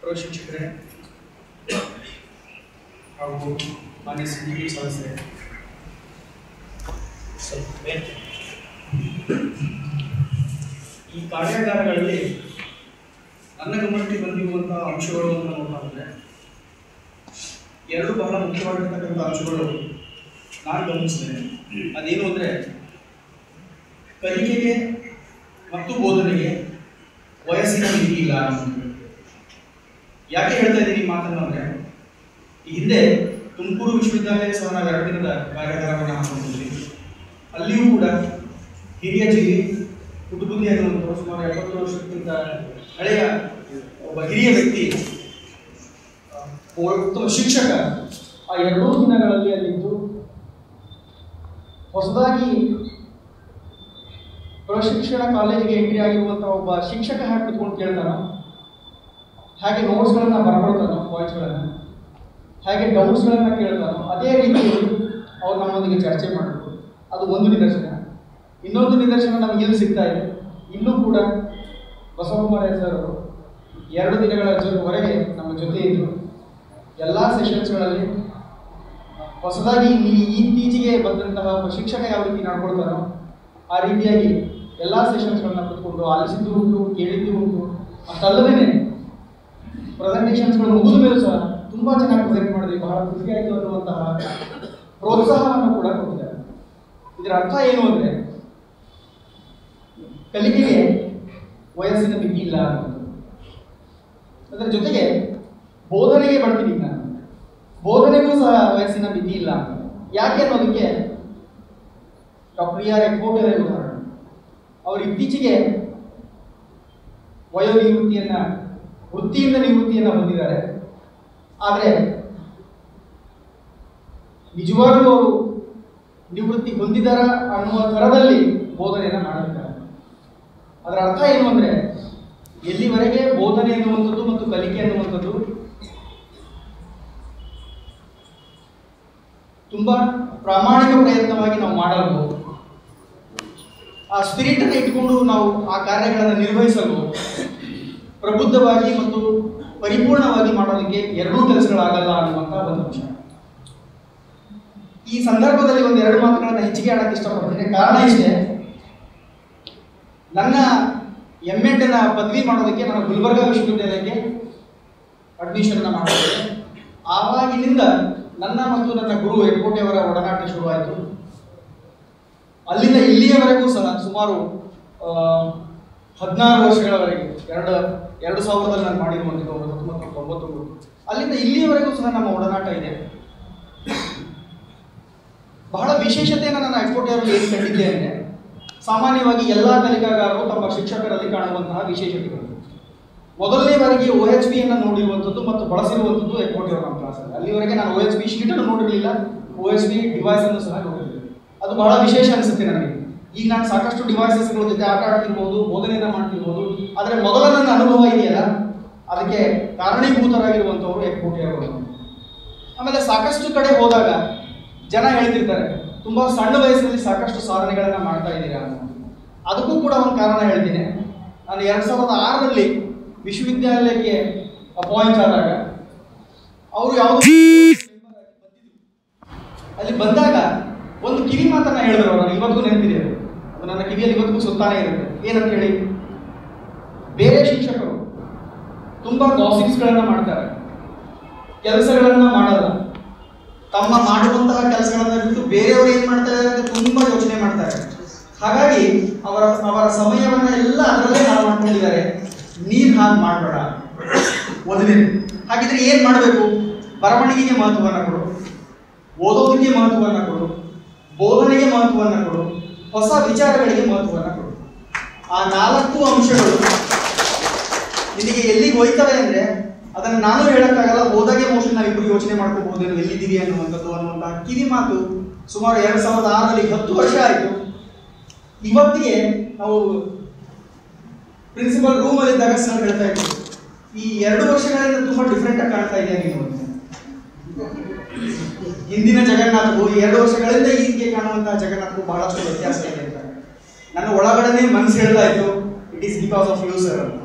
ಪ್ರಶಿಕ್ಷಕರೇ ಹಾಗೂ ಮಾನ್ಯ ಸಿಂಡಿಕೇಟ್ ಸದಸ್ಯರೇ ಸ್ವಲ್ಪ ಮೇಲೆ. ಈ ಕಾರ್ಯಾಗಾರಗಳಲ್ಲಿ ನನ್ನ ಗಮನಕ್ಕೆ ಬಂದಿರುವಂತಹ ಅಂಶಗಳು ಅಂತ ನೋಡೋದಾದ್ರೆ ಎರಡು ಬಹಳ ಮುಖ್ಯವಾಗಿರ್ತಕ್ಕಂಥ ಅಂಶಗಳು ನಾನು ಗಮನಿಸಿದೆ ಅದೇನು ಅಂದರೆ ಕಲಿಕೆಗೆ ಮತ್ತು ಬೋಧನೆಗೆ ವಯಸ್ಸಿನ ಮಿತಿ ಇಲ್ಲ ಅನ್ನೋದು. ಯಾಕೆ ಹೇಳ್ತಾ ಇದ್ದೀನಿ ಈ ಮಾತನ್ನು ಅಂದರೆ ಈ ಹಿಂದೆ ತುಮಕೂರು ವಿಶ್ವವಿದ್ಯಾಲಯ ಸಹ ನಾವು ಎರಡು ದಿನದ ಕಾರ್ಯಾಗಾರವನ್ನು ಹಾಕೊಂಡಿದ್ವಿ ಅಲ್ಲಿಯೂ ಕೂಡ ಹಿರಿಯ ಜಿಗಿ ಕುಟುಂಬಿ ಅನ್ನುವಂಥವ್ರು ಸುಮಾರು ಎಪ್ಪತ್ತು ವರ್ಷಕ್ಕಿಂತ ಹಳೆಯ ಒಬ್ಬ ಹಿರಿಯ ವ್ಯಕ್ತಿ ಆ, ಒಬ್ಬ ಉತ್ತಮ ಶಿಕ್ಷಕ ಆ ಎರಡೂ ದಿನಗಳಲ್ಲಿ ಅಲ್ಲಿದ್ದು ಹೊಸದಾಗಿ ಪ್ರಶಿಕ್ಷಣ ಕಾಲೇಜಿಗೆ ಎಂಟ್ರಿ ಆಗಿರುವಂತಹ ಒಬ್ಬ ಶಿಕ್ಷಕ ಹೇಗೆ ಕುತ್ಕೊಂಡು ಕೇಳ್ತಾನೋ ಹಾಗೆ ನೋಟ್ಸ್ಗಳನ್ನ ಬರ್ಕೊಳ್ತಾನೋ ಪಾಯಿಂಟ್ಸ್ಗಳನ್ನ ಹಾಗೆ ಡೌಟ್ಸ್ಗಳನ್ನ ಕೇಳ್ತಾನೋ ಅದೇ ರೀತಿಯಲ್ಲಿ ಅವ್ರು ನಮ್ಮೊಂದಿಗೆ ಚರ್ಚೆ ಮಾಡಬೇಕು ಅದು ಒಂದು ನಿದರ್ಶನ ಇನ್ನೊಂದು ನಿದರ್ಶನ ನಮ್ಗೆ ಇಲ್ಲಿ ಸಿಗ್ತಾ ಇದೆ ಇಲ್ಲೂ ಕೂಡ ಬಸವಕುಮಾರ ಸರ್ ಅವರು ಎರಡು ದಿನಗಳ ಜೊತೆವರೆಗೆ ನಮ್ಮ ಜೊತೆ ಇದ್ದರು ಎಲ್ಲ ಸೆಷನ್ಸ್ಗಳಲ್ಲಿ ಹೊಸದಾಗಿ ಈ ಇತ್ತೀಚೆಗೆ ಬಂದಂತಹ ಒಬ್ಬ ಶಿಕ್ಷಕ ಯಾವ ರೀತಿ ನಡ್ಕೊಳ್ತಾನೋ ಆ ರೀತಿಯಾಗಿ ಎಲ್ಲ ಸೆಷನ್ಸ್ಗಳನ್ನ ಕುತ್ಕೊಂಡು ಆಲಿಸಿದ್ದು ಉಂಟು ಕೇಳಿದ್ದು ಉಂಟು ಅಷ್ಟಲ್ಲದೇ ಪ್ರೆಸೆಂಟೇಷನ್ಸ್ಗಳು ಮುಗಿದ ಮೇಲೂ ಸಹ ತುಂಬ ಚೆನ್ನಾಗಿ ಪ್ರೆಸೆಂಟ್ ಮಾಡಿದ್ವಿ ಬಹಳ ಖುಷಿ ಆಯಿತು ಅನ್ನುವಂತಹ ಪ್ರೋತ್ಸಾಹವನ್ನು ಕೂಡ ಕೊಟ್ಟಿದ್ದಾರೆ ಇದರ ಅರ್ಥ ಏನು ಅಂದರೆ ಕಲಿಕೆಗೆ ವಯಸ್ಸಿನ ಮಿತಿ ಇಲ್ಲ ಅನ್ನೋದು ಅದರ ಜೊತೆಗೆ ಬೋಧನೆಗೆ ಬರ್ತೀನಿ ನಾನು ಬೋಧನೆಗೂ ಸಹ ವಯಸ್ಸಿನ ಮಿತಿ ಇಲ್ಲ ಅಂತ ಯಾಕೆ ಅನ್ನೋದಕ್ಕೆ ಡಾಕ್ಟರ್ ಆರ್ ಎಕ್ಬೋಟರೇ ಉದಾಹರಣೆ ಅವರು ಇತ್ತೀಚೆಗೆ ವಯೋನಿವೃತ್ತಿಯನ್ನ ವೃತ್ತಿಯಿಂದ ನಿವೃತ್ತಿಯನ್ನ ಹೊಂದಿದ್ದಾರೆ ಆದರೆ ನಿಜವಾಗ್ಲೂ ಅವರು ನಿವೃತ್ತಿ ಹೊಂದಿದಾರ ಅನ್ನುವ ಥರದಲ್ಲಿ ಬೋಧನೆಯನ್ನ ಮಾಡಿದ್ದಾರೆ ಅದರ ಅರ್ಥ ಏನು ಅಂದ್ರೆ ಎಲ್ಲಿವರೆಗೆ ಬೋಧನೆ ಎನ್ನುವಂಥದ್ದು ಮತ್ತು ಕಲಿಕೆ ಅನ್ನುವಂಥದ್ದು ತುಂಬಾ ಪ್ರಾಮಾಣಿಕ ಪ್ರಯತ್ನವಾಗಿ ನಾವು ಮಾಡಲು ಆ ಸ್ಪಿರಿಟ್ ಅನ್ನು ಇಟ್ಕೊಂಡು ನಾವು ಆ ಕಾರ್ಯಗಳನ್ನು ನಿರ್ವಹಿಸಲು ಪ್ರಬುದ್ಧವಾಗಿ ಮತ್ತು ಪರಿಪೂರ್ಣವಾಗಿ ಮಾಡೋದಕ್ಕೆ ಎರಡೂ ಕೆಲಸಗಳಾಗಲ್ಲ ಅನ್ನುವಂಥ ಒಂದು ಅಂಶ ಈ ಸಂದರ್ಭದಲ್ಲಿ ಒಂದು ಎರಡು ಮಾತುಗಳನ್ನ ಹೆಚ್ಚಿಗೆ ಆಡಕ್ಕೆ ಇಷ್ಟಪಡ್ತೀನಿ ಕಾರಣ ಇಷ್ಟೇ ನನ್ನ ಎಮ್ ಎಡ್ನ ಪದವಿ ಮಾಡೋದಕ್ಕೆ ನಾನು ಗುಲ್ಬರ್ಗಾ ವಿಶ್ವವಿದ್ಯಾಲಯಕ್ಕೆ ಅಡ್ಮಿಷನ್ ಮಾಡಿದೆ ಆವಾಗಿನಿಂದ ನನ್ನ ಮತ್ತು ನನ್ನ ಗುರು ಹೆಗ್ಗೋಟೆಯವರ ಒಡನಾಟ ಶುರುವಾಯಿತು ಅಲ್ಲಿಂದ ಇಲ್ಲಿಯವರೆಗೂ ಸಹ ಸುಮಾರು ಹದಿನಾರು ವರ್ಷಗಳವರೆಗೆ ಎರಡು ಎರಡು ಸಾವಿರದಲ್ಲಿ ನಾನು ಮಾಡಿರುವಂಥದ್ದು ಹತ್ತೊಂಬತ್ತು ತೊಂಬತ್ತೊಂಬತ್ತು ಅಲ್ಲಿಂದ ಇಲ್ಲಿಯವರೆಗೂ ಸಹ ನಮ್ಮ ಒಡನಾಟ ಇದೆ ಬಹಳ ವಿಶೇಷತೆಯನ್ನು ನಾನು ಎಕ್ಸ್ಪೋರ್ಟಿಯರಲ್ಲಿ ಏನು ಕಂಡಿದ್ದೆ ಅಂದರೆ ಸಾಮಾನ್ಯವಾಗಿ ಎಲ್ಲ ಕಲಿಕಾಗಾರರು ತಮ್ಮ ಶಿಕ್ಷಕರಲ್ಲಿ ಕಾಣುವಂತಹ ವಿಶೇಷತೆಗಳು ಮೊದಲನೇ ಬಾರಿಗೆ ಒ ಎಚ್ ಪಿ ಅನ್ನು ನೋಡಿರುವಂಥದ್ದು ಮತ್ತು ಬಳಸಿರುವಂಥದ್ದು ಎಕ್ಸ್ಪೋರ್ಟಿಯರ್ ನಮ್ಮ ಕ್ಲಾಸಲ್ಲಿ ಅಲ್ಲಿವರೆಗೆ ನಾನು ಒ ಎಚ್ ಪಿ ಶೀಟನ್ನು ನೋಡಿರಲಿಲ್ಲ ಒ ಎಚ್ ಪಿ ಡಿವೈಸ್ ಅನ್ನು ಸಹ ನೋಡಿರಲಿಲ್ಲ ಅದು ಬಹಳ ವಿಶೇಷ ಅನಿಸುತ್ತೆ ನನಗೆ ಈಗ ನಾನು ಸಾಕಷ್ಟು ಡಿವೈಸಸ್ಗಳ ಜೊತೆ ಆಟ ಆಡ್ತಿರ್ಬೋದು ಬೋಧನೆಯನ್ನ ಮಾಡ್ತಿರ್ಬೋದು ಆದರೆ ಮೊದಲ ನನ್ನ ಅನುಭವ ಇದೆಯಲ್ಲ ಅದಕ್ಕೆ ಕಾರಣೀಭೂತರಾಗಿರುವಂಥವರು ಎಕ್ಸ್ಪೋರ್ಟಿಯರ್ ಆಮೇಲೆ ಸಾಕಷ್ಟು ಕಡೆ ಹೋದಾಗ ಜನ ಹೇಳ್ತಿರ್ತಾರೆ ತುಂಬಾ ಸಣ್ಣ ವಯಸ್ಸಿನಲ್ಲಿ ಸಾಕಷ್ಟು ಸಾಧನೆಗಳನ್ನ ಮಾಡ್ತಾ ಇದ್ದೀರಾ ಅನ್ನೋದು ಅದಕ್ಕೂ ಕೂಡ ಒಂದು ಕಾರಣ ಹೇಳ್ತೀನಿ ನಾನು ಎರಡ್ ಸಾವಿರದ ಆರರಲ್ಲಿ ವಿಶ್ವವಿದ್ಯಾಲಯಕ್ಕೆ ಅಪಾಯಿಂಟ್ ಆದಾಗ ಅವರು ಯಾವ ಅಲ್ಲಿ ಬಂದಾಗ ಒಂದು ಕಿವಿ ಮಾತನ್ನ ಹೇಳಿದ್ರು ಅವರು ಇವತ್ತಿಗೂ ನೆನಪಿದೆ ಅದು ಅದು ನನ್ನ ಕಿವಿಯಲ್ಲಿ ಇವತ್ತಿಗೂ ಸುತ್ತಾನೆ ಇರುತ್ತೆ ಏನಂತ ಹೇಳಿ ಬೇರೆ ಶಿಕ್ಷಕರು ತುಂಬಾ ಗಾಸಿಪ್ಸ್ಗಳನ್ನ ಮಾಡ್ತಾರೆ ಕೆಲಸಗಳನ್ನ ಮಾಡಲ್ಲ ತಮ್ಮ ಮಾಡುವಂತಹ ಕೆಲಸಗಳನ್ನ ಬಿಟ್ಟು ಬೇರೆಯವರು ಏನ್ ಮಾಡ್ತಾರೆ ಅಂತ ತುಂಬಾ ಯೋಚನೆ ಮಾಡ್ತಾರೆ ಹಾಗಾಗಿ ಅವರ ಅವರ ಸಮಯವನ್ನ ಎಲ್ಲ ಅದರಲ್ಲೇ ಹಾಳು ಮಾಡ್ಕೊಂಡಿದ್ದಾರೆ ನೀನ್ ಹಾಗೆ ಮಾಡಬೇಡ ಒಂದನೇ ಹಾಗಿದ್ರೆ ಏನ್ ಮಾಡಬೇಕು ಬರವಣಿಗೆಗೆ ಮಹತ್ವವನ್ನ ಕೊಡು ಓದೋದಕ್ಕೆ ಮಹತ್ವವನ್ನ ಕೊಡು ಬೋಧನೆಗೆ ಮಹತ್ವವನ್ನ ಕೊಡು ಹೊಸ ವಿಚಾರಗಳಿಗೆ ಮಹತ್ವವನ್ನ ಕೊಡು ಆ ನಾಲ್ಕು ಅಂಶಗಳು ನಿನಗೆ ಎಲ್ಲಿಗೆ ಹೋಯ್ತವೆ ಅಂದ್ರೆ ಅದನ್ನ ನಾನು ಹೇಳಕ್ಕಾಗಲ್ಲ ಹೋದಾಗೆ ಮೋಸ್ಟ್ಲಿ ನಾವಿಬ್ರು ಯೋಚನೆ ಮಾಡ್ಕೋಬಹುದು ಎಲ್ಲಿದ್ದೀವಿ ಅನ್ನುವಂಥದ್ದು ಅನ್ನುವಂತಹ ಕಿವಿ ಮಾತು ಸುಮಾರು ಎರಡ್ ಸಾವಿರದ ಆರರಲ್ಲಿ ಹತ್ತು ವರ್ಷ ಆಯಿತು ಇವತ್ತಿಗೆ ನಾವು ಪ್ರಿನ್ಸಿಪಲ್ ರೂಮ್ ಅಲ್ಲಿ ಇದ್ದಾಗ ಸರ್ ಹೇಳ್ತಾ ಇದ್ರು ಈ ಎರಡು ವರ್ಷಗಳಿಂದ ತುಂಬಾ ಡಿಫ್ರೆಂಟ್ ಆಗಿ ಕಾಣ್ತಾ ಇದೆಯಾ ನೀನು ಅಂತ. ಹಿಂದಿನ ಜಗನ್ನಾಥವು ಈ ಎರಡು ವರ್ಷಗಳಿಂದ ಈಗ್ಗೆ ಕಾಣುವಂತಹ ಜಗನ್ನಾಥವು ಬಹಳಷ್ಟು ವ್ಯತ್ಯಾಸ ಇದೆ ಅಂತ ನನ್ನ ಒಳಗಡೆನೆ ಮನಸ್ಸು ಹೇಳ್ತಾ ಇತ್ತು it is because of you sir ಅಂತ